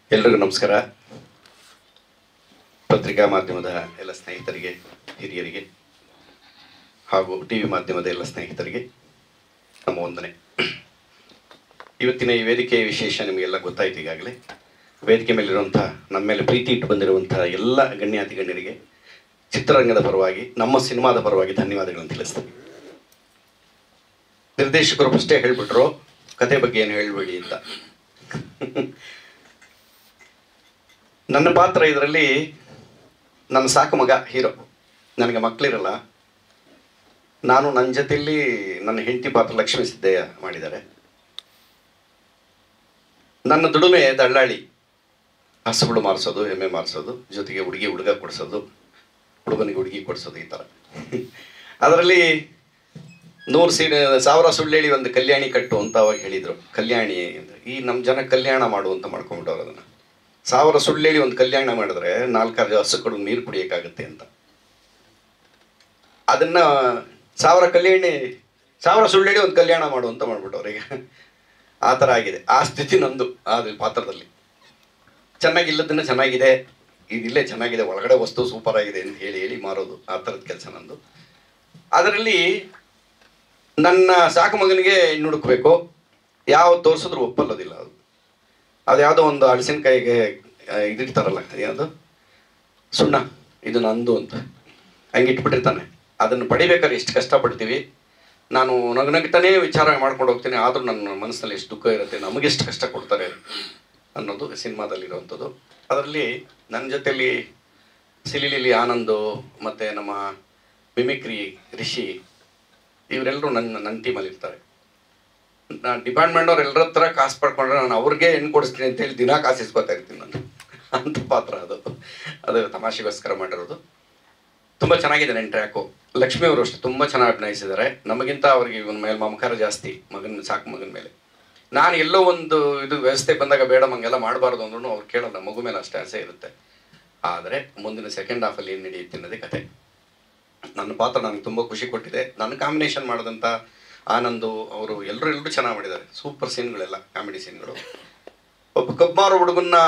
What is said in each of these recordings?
ಎಲ್ರಿಗೂ ನಮಸ್ಕಾರ ಪತ್ರಿಕಾ ಮಾಧ್ಯಮದ ಎಲ್ಲ ಸ್ನೇಹಿತರಿಗೆ ಹಿರಿಯರಿಗೆ ಹಾಗೂ ಟಿ ವಿ ಮಾಧ್ಯಮದ ಎಲ್ಲ ಸ್ನೇಹಿತರಿಗೆ ನಮ್ಮ ವಂದನೆ ಇವತ್ತಿನ ಈ ವೇದಿಕೆಯ ವಿಶೇಷ ನಿಮಗೆಲ್ಲ ಗೊತ್ತಾಯ್ತು ಈಗಾಗಲೇ ವೇದಿಕೆ ಮೇಲಿರುವಂಥ ನಮ್ಮ ಮೇಲೆ ಪ್ರೀತಿ ಇಟ್ಟು ಬಂದಿರುವಂಥ ಎಲ್ಲ ಗಣ್ಯಾತಿ ಗಣ್ಯರಿಗೆ ಚಿತ್ರರಂಗದ ಪರವಾಗಿ ನಮ್ಮ ಸಿನಿಮಾದ ಪರವಾಗಿ ಧನ್ಯವಾದಗಳನ್ನು ತಿಳಿಸ್ತೀನಿ ನಿರ್ದೇಶಕರು ಫಸ್ಟೇ ಹೇಳಿಬಿಟ್ರು ಕತೆ ಬಗ್ಗೆ ಏನು ಹೇಳಬೇಡಿ ಅಂತ ನನ್ನ ಪಾತ್ರ ಇದರಲ್ಲಿ ನನ್ನ ಸಾಕು ಮಗ ಹೀರೋ ನನಗೆ ಮಕ್ಕಳಿರಲ್ಲ ನಾನು ನನ್ನ ಜೊತೆಯಲ್ಲಿ ನನ್ನ ಹೆಂಡತಿ ಪಾತ್ರ ಲಕ್ಷ್ಮೀ ಸಿದ್ದಯ್ಯ ಮಾಡಿದ್ದಾರೆ ನನ್ನ ದುಡಿಮೆ ದಳ್ಳಾಳಿ ಹಸುಗಳು ಮಾರಿಸೋದು ಎಮ್ಮೆ ಮಾರಿಸೋದು ಜೊತೆಗೆ ಹುಡುಗಿ ಹುಡುಗ ಕೊಡಿಸೋದು ಹುಡುಗನಿಗೆ ಹುಡುಗಿ ಕೊಡಿಸೋದು ಈ ಥರ ಅದರಲ್ಲಿ ನೂರು ಸೀರೆ ಸಾವಿರ ಸುಳ್ಳೇಳಿ ಒಂದು ಕಲ್ಯಾಣಿ ಕಟ್ಟು ಅಂತ ಅವಾಗ ಹೇಳಿದರು ಕಲ್ಯಾಣಿ ಅಂದ್ರೆ ಈ ನಮ್ಮ ಜನ ಕಲ್ಯಾಣ ಮಾಡು ಅಂತ ಮಾಡ್ಕೊಂಬಿಟ್ಟವ್ರು ಅದನ್ನು ಸಾವಿರ ಸುಳ್ಳೇಳಿ ಒಂದು ಕಲ್ಯಾಣ ಮಾಡಿದ್ರೆ ನಾಲ್ಕಾರು ಹಸುಗಳು ನೀರು ಕುಡಿಯೋಕ್ಕಾಗುತ್ತೆ ಅಂತ ಅದನ್ನ ಸಾವಿರ ಕಲ್ಯಾಣಿ ಸಾವಿರ ಸುಳ್ಳೇಳಿ ಒಂದು ಕಲ್ಯಾಣ ಮಾಡು ಅಂತ ಮಾಡ್ಬಿಟ್ಟವ್ರು ಈಗ ಆ ಥರ ಆಗಿದೆ ಆ ಸ್ಥಿತಿ ನಂದು ಆ ಪಾತ್ರದಲ್ಲಿ ಚೆನ್ನಾಗಿಲ್ಲದನ್ನ ಚೆನ್ನಾಗಿದೆ ಇದಿಲ್ಲೇ ಚೆನ್ನಾಗಿದೆ ಒಳಗಡೆ ವಸ್ತು ಸೂಪರ್ ಆಗಿದೆ ಅಂತ ಹೇಳಿ ಹೇಳಿ ಮಾರೋದು ಆ ಥರದ ಕೆಲಸ ನಂದು ಅದರಲ್ಲಿ ನನ್ನ ಸಾಕು ಮಗನಿಗೆ ಹೆಣ್ಣು ಹುಡುಕ್ಬೇಕು ಯಾವ ತೋರಿಸಿದ್ರು ಒಪ್ಪಲ್ಲೋದಿಲ್ಲ ಅದು ಅದು ಯಾವುದೋ ಒಂದು ಹಳಸಿನಕಾಯಿಗೆ ಇದಿರ್ತಾರಲ್ಲ ಯಾವುದು ಸುಣ್ಣ ಇದು ನಂದು ಅಂತ ಹಂಗೆ ಇಟ್ಬಿಟ್ಟಿರ್ತಾನೆ ಅದನ್ನು ಪಡಿಬೇಕಾದ್ರೆ ಎಷ್ಟು ಕಷ್ಟಪಡ್ತೀವಿ ನಾನು ನಗನಗ್ತಾನೇ ವಿಚಾರ ಮಾಡ್ಕೊಂಡು ಹೋಗ್ತೀನಿ ಆದರೂ ನನ್ನ ಮನಸ್ಸಿನಲ್ಲಿ ಎಷ್ಟು ದುಃಖ ಇರುತ್ತೆ ನಮಗೆಷ್ಟು ಕಷ್ಟ ಕೊಡ್ತಾರೆ ಅನ್ನೋದು ಸಿನಿಮಾದಲ್ಲಿರುವಂಥದ್ದು ಅದರಲ್ಲಿ ನನ್ನ ಜೊತೆಯಲ್ಲಿ ಸಿಲಿಲಿಲಿ ಆನಂದು ಮತ್ತು ನಮ್ಮ ಮಿಮಿಕ್ರಿ ರಿಷಿ ಇವರೆಲ್ಲರೂ ನನ್ನ ನನ್ನ ಟೀಮಲ್ಲಿ ಇರ್ತಾರೆ ನಾನು ಡಿಪಾರ್ಟ್ಮೆಂಟ್ ಅವ್ರು ಎಲ್ಲರ ಹತ್ರ ಕಾಸು ಪಡ್ಕೊಂಡ್ರೆ ನಾನು ಅವ್ರಿಗೆ ಹೆಣ್ಣು ಕೊಡಿಸ್ತೀನಿ ಅಂತ ಹೇಳಿ ದಿನ ಕಾಸು ಇಸ್ಕೊತಾ ಇರ್ತೀನಿ ನಾನು ಅಂತ ಪಾತ್ರ ಅದು ಅದು ತಮಾಷೆಗೋಸ್ಕರ ಮಾಡಿರೋದು ತುಂಬ ಚೆನ್ನಾಗಿದೆ ನನ್ನ ಟ್ರ್ಯಾಕು ಲಕ್ಷ್ಮಿ ಅವರು ಅಷ್ಟೇ ತುಂಬ ಚೆನ್ನಾಗಿ ಅಭಿನಯಿಸಿದ್ದಾರೆ ನಮಗಿಂತ ಅವ್ರಿಗೆ ಇವನ ಮೇಲೆ ಮಮಕಾರ ಜಾಸ್ತಿ ಮಗನ ಸಾಕು ಮಗನ ಮೇಲೆ ನಾನು ಎಲ್ಲೋ ಒಂದು ಇದು ವ್ಯವಸ್ಥೆ ಬಂದಾಗ ಬೇಡ ಮಂಗೆಲ್ಲ ಮಾಡಬಾರ್ದು ಅಂದ್ರೂ ಅವ್ರು ಕೇಳಲ್ಲ ಮಗು ಮೇಲೆ ಅಷ್ಟೇ ಆಸೆ ಇರುತ್ತೆ ಆದರೆ ಮುಂದಿನ ಸೆಕೆಂಡ್ ಹಾಫಲ್ಲಿ ಏನು ನಡೆಯುತ್ತೆ ಅನ್ನೋದೇ ಕತೆ ನನ್ನ ಪಾತ್ರ ನನಗೆ ತುಂಬ ಖುಷಿ ಕೊಟ್ಟಿದೆ ನನ್ನ ಕಾಂಬಿನೇಷನ್ ಮಾಡಿದಂಥ ಆನಂದು ಅವರು ಎಲ್ಲರೂ ಎಲ್ಲರೂ ಚೆನ್ನಾಗಿ ಮಾಡಿದ್ದಾರೆ ಸೂಪರ್ ಸೀನ್ಗಳೆಲ್ಲ ಕಾಮಿಡಿ ಸೀನ್ಗಳು ಒಬ್ಬ ಕಬ್ಬಾರು ಹುಡುಗನ್ನ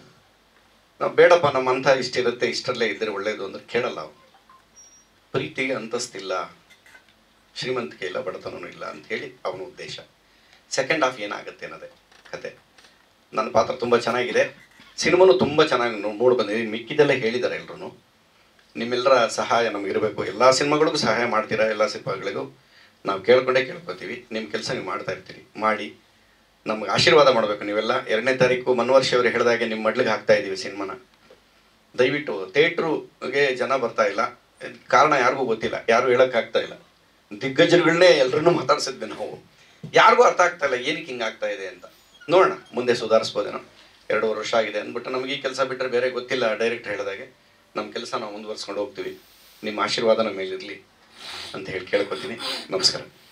ನಾವು ಬೇಡಪ್ಪ ನಮ್ಮ ಅಂಥ ಇಷ್ಟಿರುತ್ತೆ ಇಷ್ಟರಲ್ಲೇ ಇದ್ದರೆ ಒಳ್ಳೆಯದು ಅಂದ್ರೆ ಕೇಳಲ್ಲ ಅವ್ನು ಪ್ರೀತಿಗೆ ಅಂತಸ್ತಿಲ್ಲ ಶ್ರೀಮಂತಿಕೆ ಇಲ್ಲ ಬಡತನೂ ಇಲ್ಲ ಅಂತ ಹೇಳಿ ಅವನ ಉದ್ದೇಶ ಸೆಕೆಂಡ್ ಹಾಫ್ ಏನಾಗುತ್ತೆ ಅನ್ನೋದೇ ಕತೆ ನನ್ನ ಪಾತ್ರ ತುಂಬ ಚೆನ್ನಾಗಿದೆ ಸಿನಿಮಾನು ತುಂಬ ಚೆನ್ನಾಗಿ ನೋಡಿ ಬಂದಿದೆ ಮಿಕ್ಕಿದೆಲ್ಲ ಹೇಳಿದ್ದಾರೆ ಎಲ್ಲರೂ ನಿಮ್ಮೆಲ್ಲರ ಸಹಾಯ ನಮಗಿರಬೇಕು ಎಲ್ಲ ಸಿನಿಮಾಗಳಿಗೂ ಸಹಾಯ ಮಾಡ್ತೀರಾ ಎಲ್ಲ ಸಿನಿಮಾಗಳಿಗೂ ನಾವು ಕೇಳ್ಕೊಂಡೇ ಕೇಳ್ಕೊತೀವಿ ನಿಮ್ಮ ಕೆಲಸ ನೀವು ಮಾಡ್ತಾ ಇರ್ತೀರಿ ಮಾಡಿ ನಮ್ಗೆ ಆಶೀರ್ವಾದ ಮಾಡಬೇಕು ನೀವೆಲ್ಲ ಎರಡನೇ ತಾರೀಕು ಮನ್ವರ್ಷಿ ಅವರು ಹೇಳಿದಾಗೆ ನಿಮ್ಮ ಮಡ್ಲಿಗೆ ಹಾಕ್ತಾ ಇದ್ದೀವಿ ಸಿನಿಮಾನ ದಯವಿಟ್ಟು ಥಿಯೇಟ್ರುಗೆ ಜನ ಬರ್ತಾ ಇಲ್ಲ ಇದ್ ಕಾರಣ ಯಾರಿಗೂ ಗೊತ್ತಿಲ್ಲ ಯಾರು ಹೇಳೋಕ್ಕಾಗ್ತಾ ಇಲ್ಲ ದಿಗ್ಗಜರುಗಳನ್ನೇ ಎಲ್ಲರನ್ನೂ ಮಾತಾಡ್ಸಿದ್ವಿ ನಾವು ಯಾರಿಗೂ ಅರ್ಥ ಆಗ್ತಾ ಇಲ್ಲ ಏನಕ್ಕೆ ಹಿಂಗೆ ಆಗ್ತಾ ಇದೆ ಅಂತ ನೋಡೋಣ ಮುಂದೆ ಸುಧಾರಿಸ್ಬೋದೇನೋ ಎರಡೂವರೆ ವರ್ಷ ಆಗಿದೆ ಅಂದ್ಬಿಟ್ಟು ನಮಗೆ ಈ ಕೆಲಸ ಬಿಟ್ಟರೆ ಬೇರೆ ಗೊತ್ತಿಲ್ಲ ಡೈರೆಕ್ಟ್ ಹೇಳಿದಾಗೆ ನಮ್ಮ ಕೆಲಸ ನಾವು ಮುಂದುವರ್ಸ್ಕೊಂಡು ಹೋಗ್ತೀವಿ ನಿಮ್ಮ ಆಶೀರ್ವಾದ ನಮ್ಮ ಮೇಲಿರಲಿ ಅಂತ ಹೇಳಿ ಕೇಳ್ಕೊತೀನಿ ನಮಸ್ಕಾರ